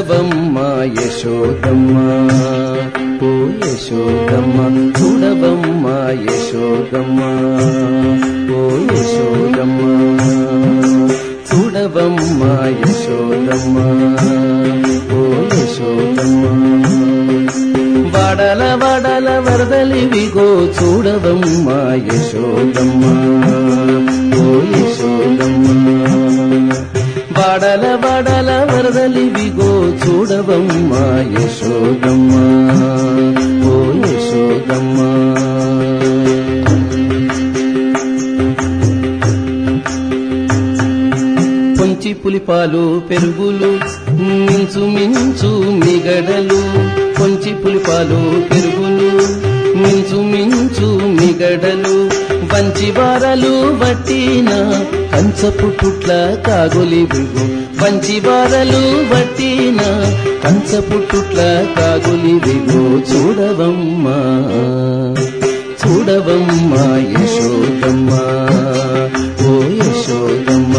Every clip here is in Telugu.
చూడవమ్మ యశోదమ్మ ఓ యశోదమ్మ చూడవమ్మ యశోదమ్మ ఓ యశోదమ్మ చూడవమ్మ యశోదమ్మ ఓ యశోదమ్మ వడల వడల వరదలివిగో చూడవమ్మ యశోదమ్మ ఓ యశోదమ్మ బడల బడల వరదలివిగో చూడవమ్మ యశోదమ్మ ఓ యశోదమ్మ పొంచి పులిపాలు పెరుగులు మించు మించు మిగడలు పొంచి పులిపాలు పెరుగులు మించు మించు మిగడలు వంచి వారలు వట్టిన కంచపు పుట్ల కాగులి విగు వంచి వారలు వట్టిన కంచపు పుట్ల కాగులి విగు చూడవమ్మ చూడవమ్మ యశోదమ్మ ఓ యశోదమ్మ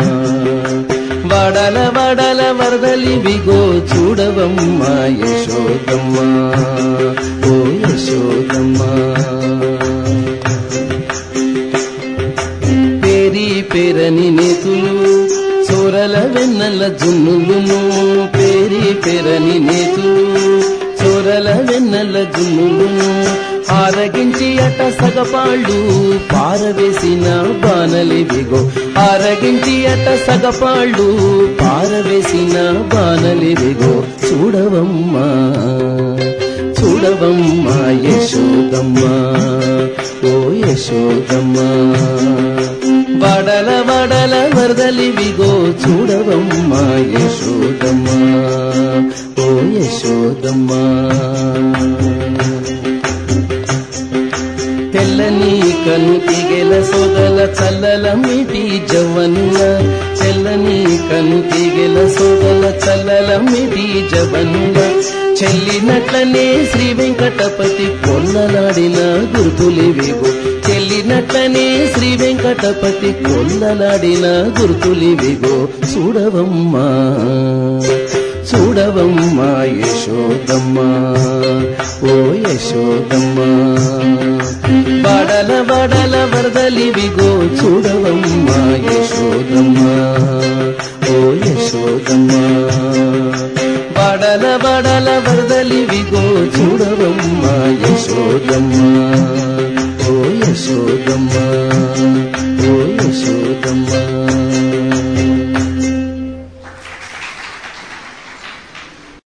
వడల వడల వరదలి బిగో చూడవమ్మ యశోదమ్మ ఓ యశోదమ్మ పేరి పేరని నేతులు చోరల వెన్నెల జున్నులును పేరి పేరని నేతులు చోరల వెన్నెల జున్నులును ఆరగించి అట సగపాళ్ళు పారవేసిన బాణలి బిగో ఆరగించి అట సగపాళ్ళు పారవేసిన బాణలి బిగో చూడవమ్మ చూడవమ్మ యశోదమ్మ ఓ యశోదమ్మ వడల వడల వరదలివిగో చూడవమ్మ యశోదమ్మ ఓ యశోదమ్మ తెల్లని కను తిగెల సొగల చల్లల మిటి జవనుల తెల్లని కను తిగెల సొగల చల్లల మిటి జవనుల చెల్లినట్లనే శ్రీ వెంకటపతి కొల్లలాడిన గుర్తులివిగో చెల్లినట్లనే శ్రీ వెంకటపతి కొల్లలాడిన గుర్తులివిగో చూడవమ్మ చూడవమ్మ యశోదమ్మ ఓ యశోదమ్మ బడల బడల వరదలివిగో చూడవమ్మ యశోదమ్మ